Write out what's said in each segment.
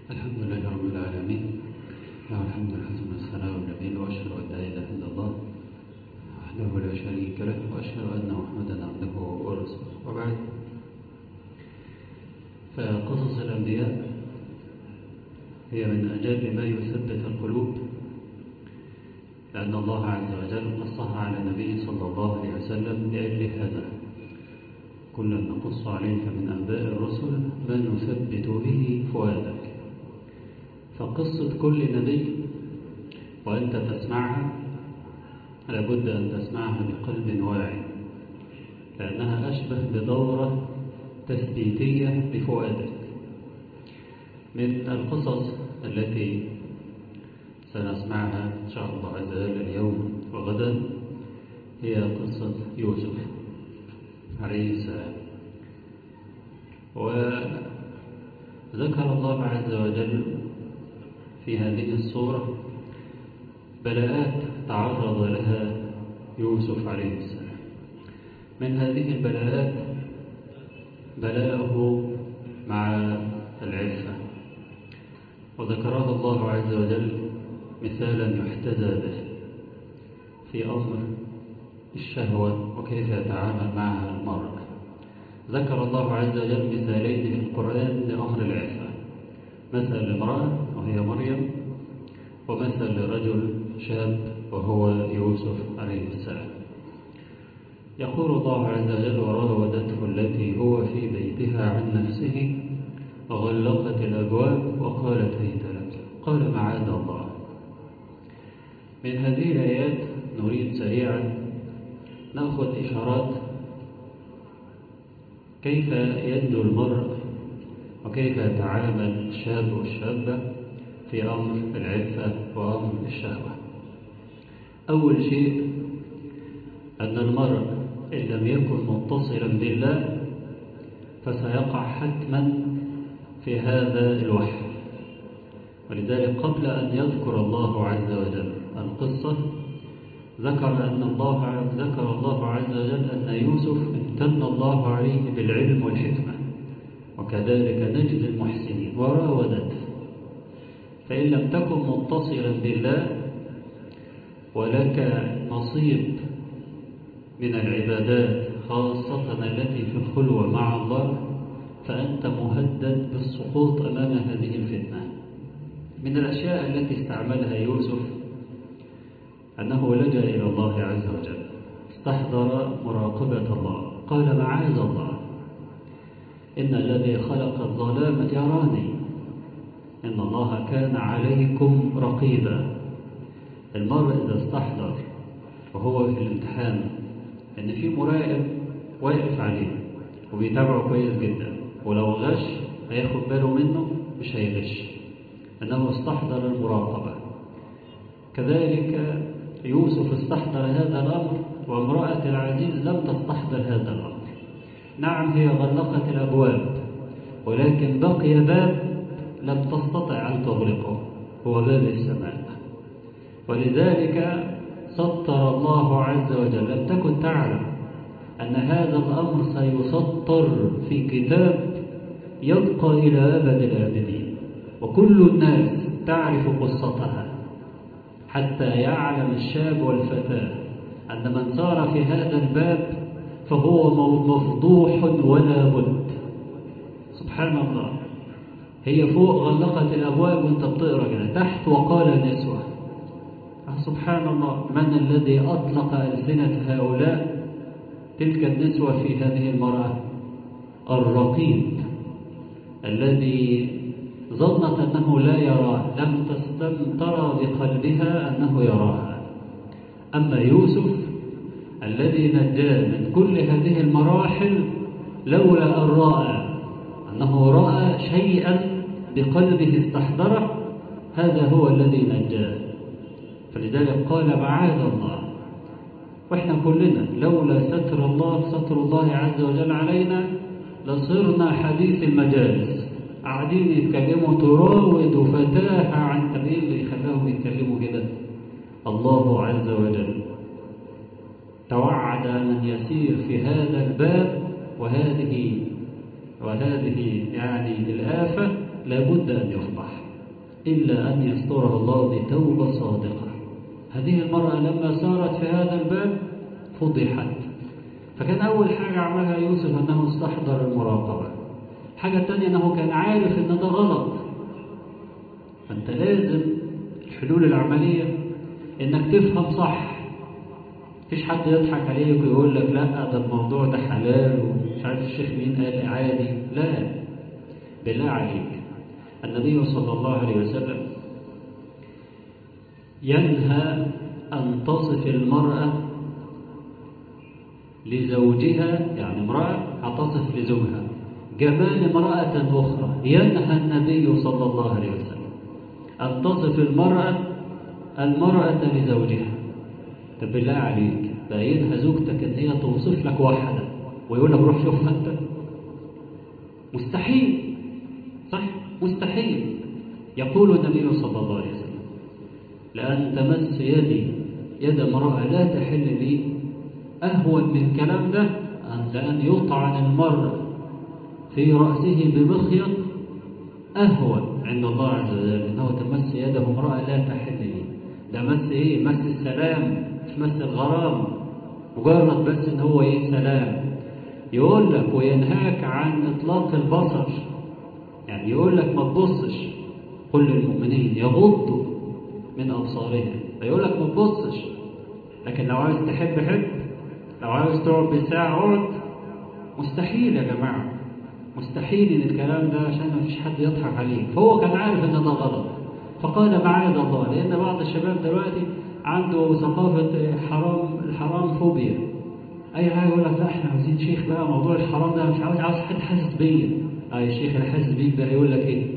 الحمد لله رب العالمين له الحمد الحسن والثناء والجميل وأشهد أن لا إله إلا الله وحده لا شريك له وأشهد أن محمدا عبده ورسوله وبعد فقصص الأنبياء هي من أجل ما يثبت القلوب لأن الله عز وجل قصها على النبي صلى الله عليه وسلم لأجل هذا كلا نقص عليك من أنباء الرسل ما نثبت به فؤادك فقصة كل نبي وأنت تسمعها لابد أن تسمعها بقلب واعي لأنها أشبه بدورة تثبيتية لفؤادك من القصص التي سنسمعها إن شاء الله عز وجل اليوم وغدا هي قصة يوسف عليه السلام وذكر الله عز وجل في هذه الصورة بلاءات تعرض لها يوسف عليه السلام من هذه البلاءات بلاءه مع العفة وذكرها الله عز وجل مثالا يحتذى به في أمر الشهوة وكيف يتعامل معها المرء ذكر الله عز وجل مثالين في القرآن لأمر العفة مثل لامرأة وهي مريم ومثل لرجل شاب وهو يوسف عليه السلام يقول الله عز وجل وراودته التي هو في بيتها عن نفسه وغلقت الأبواب وقالت هيت لك قال معاذ الله من هذه الآيات نريد سريعا نأخذ إشارات كيف ينجو المرء وكيف يتعامل الشاب والشابة في أمر العفة وأمر الشهوة أول شيء أن المرء إن لم يكن متصلا بالله فسيقع حتما في هذا الوحي ولذلك قبل أن يذكر الله عز وجل القصة ذكر أن الله ذكر الله عز وجل أن يوسف امتن الله عليه بالعلم والحكمة وكذلك نجد المحسنين وراودته فإن لم تكن متصلا بالله ولك نصيب من العبادات خاصة التي في الخلوة مع الله فأنت مهدد بالسقوط أمام هذه الفتنة من الأشياء التي استعملها يوسف أنه لجأ إلى الله عز وجل استحضر مراقبة الله قال معاذ الله إن الذي خلق الظلام يراني إن الله كان عليكم رقيبا المرء إذا استحضر وهو في الامتحان إن في مراقب واقف عليه وبيتابعه كويس جدا ولو غش هياخد باله منه مش هيغش أنه استحضر المراقبة كذلك يوسف استحضر هذا الأمر وامرأة العزيز لم تستحضر هذا الأمر نعم هي غلقت الأبواب ولكن بقي باب لم تستطع أن تغلقه هو باب السماء ولذلك سطر الله عز وجل لم تكن تعلم أن هذا الأمر سيسطر في كتاب يبقى إلى أبد الآبدين وكل الناس تعرف قصتها حتى يعلم الشاب والفتاة أن من سار في هذا الباب فهو مفضوح ولا بد سبحان الله هي فوق غلقت الأبواب وانت بتقرأ كده تحت وقال نسوة سبحان الله من الذي أطلق ألسنة هؤلاء تلك النسوة في هذه المرأة الرقيب الذي ظنت أنه لا يراه لم تستم ترى بقلبها أنه يراها أما يوسف الذي نجاه من كل هذه المراحل لولا أن رأى أنه رأى شيئا بقلبه استحضره هذا هو الذي نجاه فلذلك قال معاذ الله واحنا كلنا لولا ستر الله ستر الله عز وجل علينا لصرنا حديث المجالس قاعدين يتكلموا تراود فتاها عن تبين اللي خلاهم يتكلموا كده الله عز وجل توعد من يسير في هذا الباب وهذه وهذه يعني الآفة لابد أن يفضح إلا أن يسترها الله بتوبة صادقة هذه المرأة لما سارت في هذا الباب فضحت فكان أول حاجة عملها يوسف أنه استحضر المراقبة الحاجة الثانية أنه كان عارف أن ده غلط فأنت لازم الحلول العملية أنك تفهم صح مفيش حد يضحك عليك ويقول لك لا ده الموضوع ده حلال ومش عارف الشيخ مين قال عادي لا بالله عليك النبي صلى الله عليه وسلم ينهى أن تصف المرأة لزوجها يعني امرأة هتصف لزوجها جمال امرأة أخرى ينهى النبي صلى الله عليه وسلم أن تصف المرأة المرأة لزوجها طب بالله عليك بقى ينهى زوجتك ان هي توصف لك واحدة ويقول لك روح شوفها انت مستحيل صح مستحيل يقول النبي صلى الله عليه وسلم لأن تمس يدي يد امرأة لا تحل لي أهون من كلام ده لأن يطعن المرء في رأسه بمخيط أهون عند الله عز وجل أنه تمس يده امرأة لا تحل لي ده مس إيه مس السلام مش مس الغرام مجرد بس إن هو إيه سلام يقول لك وينهاك عن إطلاق البصر يعني يقول لك ما تبصش كل المؤمنين يغضوا من أبصارهم فيقول لك ما تبصش لكن لو عاوز تحب حب لو عاوز تقعد بالساعة اقعد مستحيل يا جماعة مستحيل ان الكلام ده عشان ما فيش حد يضحك عليه فهو كان عارف ان ده غلط فقال معاذ الله لان بعض الشباب دلوقتي عنده ثقافة حرام الحرام فوبيا اي حاجة يقول لك لا احنا عاوزين شيخ بقى موضوع الحرام ده مش عاوز عاوز حد حاسس بيا اي الشيخ اللي حاسس بيك ده هيقول لك ايه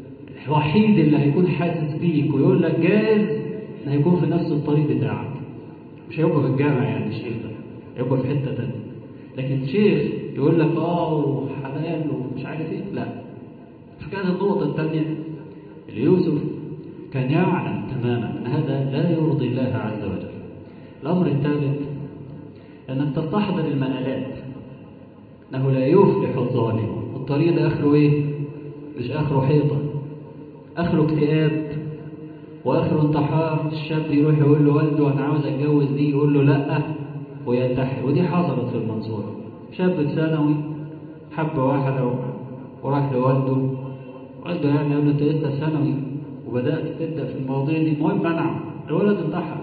الوحيد اللي هيكون حاسس بيك ويقول لك جاهز ان هيكون في نفس الطريق بتاعك مش هيبقى في الجامع يعني الشيخ ده هيبقى في حتة تانية لكن شيخ يقول لك اه وحلال ومش عارف ايه لا فكانت النقطة الثانية اللي يوسف كان يعلم تماما ان هذا لا يرضي الله عز وجل الامر الثالث انك تستحضر المآلات انه لا يفلح الظالم الطريق ده اخره ايه مش اخره حيطة اخره اكتئاب واخره انتحار الشاب يروح يقول له والده انا عاوز اتجوز دي يقول له لا وينتحر ودي حصلت في المنصورة شاب في ثانوي حب واحدة وراح لوالده والده يعني يقول له انت لسه ثانوي وبدأت تبدأ في المواضيع دي المهم منعه الولد انتحر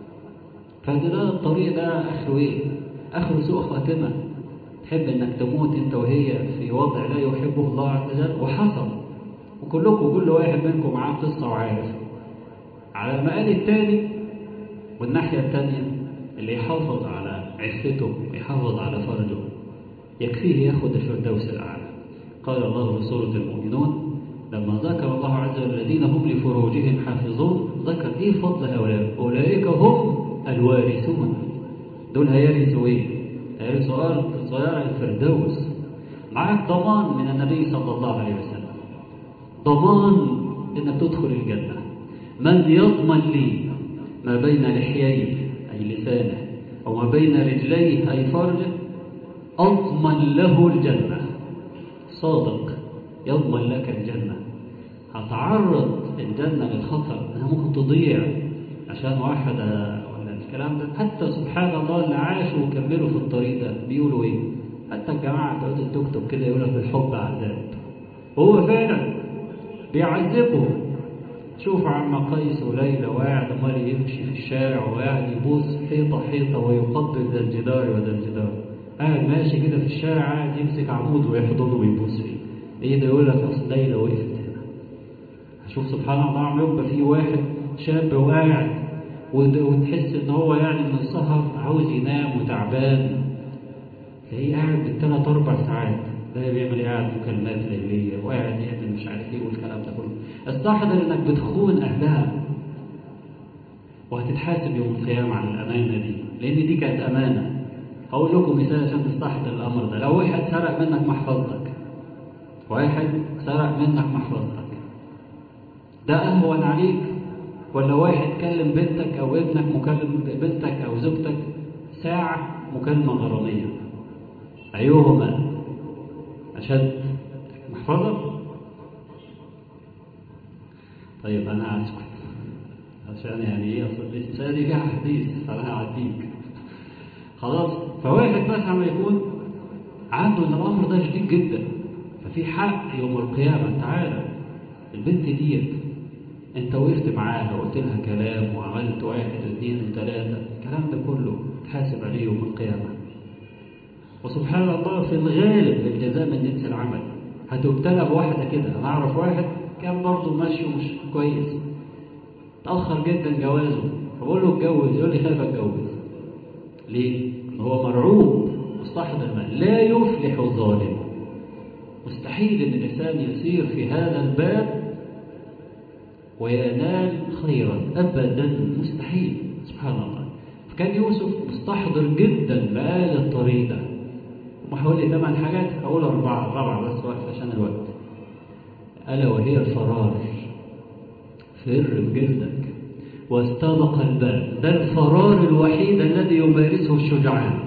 فده ده الطريق ده اخره ايه؟ اخره سوء خاتمة تحب انك تموت انت وهي في وضع لا يحبه الله عز وجل وحصل وكلكم كل واحد منكم معاه قصة وعارف على المقال الثاني والناحية الثانية اللي يحافظ على عفته ويحافظ على فرجه يكفيه ياخد الفردوس الأعلى قال الله في سورة المؤمنون لما ذكر الله عز وجل الذين هم لفروجهم حافظون ذكر ايه فضل هؤلاء اولئك هم الوارثون دول هيرثوا ايه هيرثوا ارض صيارع الفردوس معاك ضمان من النبي صلى الله عليه وسلم ضمان انك تدخل الجنه من يضمن لي ما بين لحييه أي لسانه وما بين رجليه أي فرجه أضمن له الجنة صادق يضمن لك الجنة هتعرض الجنة للخطر أنها ممكن تضيع عشان واحدة ولا الكلام ده حتى سبحان الله اللي عاشوا وكملوا في الطريق ده بيقولوا إيه حتى الجماعة بتوع التوك توك كده يقول لك الحب عذاب وهو فعلا بيعذبهم شوف عم قيس وليلى وقاعد عمال يمشي في الشارع وقاعد يبوس حيطة حيطة ويقبل ذا الجدار وذا الجدار قاعد ماشي كده في الشارع قاعد يمسك عمود ويحضنه ويبوس فيه ايه ده يقول لك اصل ليلى وقفت هنا شوف سبحان الله عم يبقى في واحد شاب وقاعد وتحس ان هو يعني من السهر عاوز ينام وتعبان تلاقيه قاعد بالثلاث اربع ساعات ده بيعمل ايه قاعد مكالمات ليليه وقاعد يعمل مش عارف ايه والكلام ده كله استحضر انك بتخون اهلها وهتتحاسب يوم القيامه على الامانه دي لان دي كانت امانه هقول لكم مثال عشان تستحضر الامر ده لو واحد سرق منك محفظتك واحد سرق منك محفظتك ده اهون عليك ولا واحد كلم بنتك او ابنك مكلم بنتك او زوجتك ساعه مكالمه غراميه ايهما أشد محفظة طيب أنا هسكت عشان يعني إيه أصل لساني فيها حديث فأنا هعديك خلاص فواحد مثلا ما يكون عنده ان الامر ده شديد جدا ففي حق يوم القيامه تعالى البنت ديت انت وقفت معاها وقلت لها كلام وعملت واحد واثنين وثلاثه الكلام ده كله تحاسب عليه يوم القيامه وسبحان الله في الغالب الجزاء من جنس العمل هتبتلى بواحده كده انا اعرف واحد كان برضه ماشي ومش كويس تاخر جدا جوازه فبقول له اتجوز يقول لي خايف اتجوز ليه؟ هو مرعوب مستحضر المال لا يفلح الظالم مستحيل ان الانسان يسير في هذا الباب وينال خيرا ابدا مستحيل سبحان الله فكان يوسف مستحضر جدا لآل الطريق ده وحوالي ثمان حاجات هقول أربعة أربعة بس واقف عشان الوقت ألا وهي الفرار فر بجلدك واستبق الباب ده الفرار الوحيد الذي يمارسه الشجعان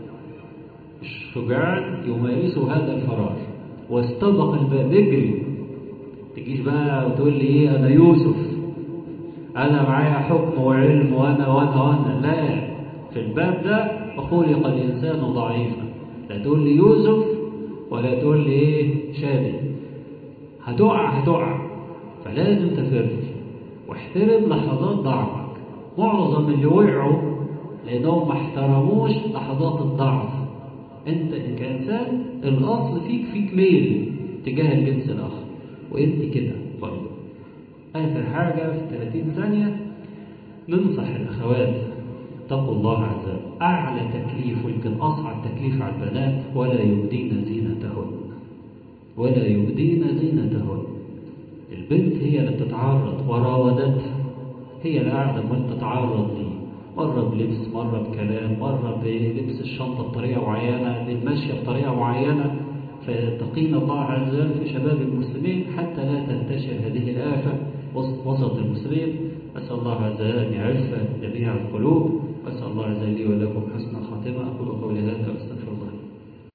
الشجعان يمارسه هذا الفرار واستبق الباب اجري تجيش بقى وتقول لي ايه انا يوسف انا معايا حكم وعلم وانا وانا وانا لا في الباب ده وخلق الانسان ضعيفا لا تقول لي يوسف ولا تقول لي ايه شادي هتقع هتقع فلازم تفر واحترم لحظات ضعفك معظم اللي وقعوا لانهم ما احترموش لحظات الضعف انت كانسان الاصل فيك فيك ميل تجاه الجنس الاخر وانت كده برضه اخر حاجه في 30 ثانيه ننصح الاخوات اتقوا الله عز وجل اعلى تكليف ويمكن اصعب تكليف على البنات ولا يبدين زينتهن ولا يبدين زينتهن البنت هي اللي بتتعرض وراودتها هي اللي قاعده ما تتعرض ليه مرة بلبس مرة بكلام مرة بلبس الشنطة بطريقة معينة بالمشية بطريقة معينة فيتقينا الله عز وجل في شباب المسلمين حتى لا تنتشر هذه الآفة وسط المسلمين أسأل الله عز وجل أن يعرف جميع القلوب وأسأل الله عز وجل لي ولكم حسن الخاتمة أقول قولي هذا وأستغفر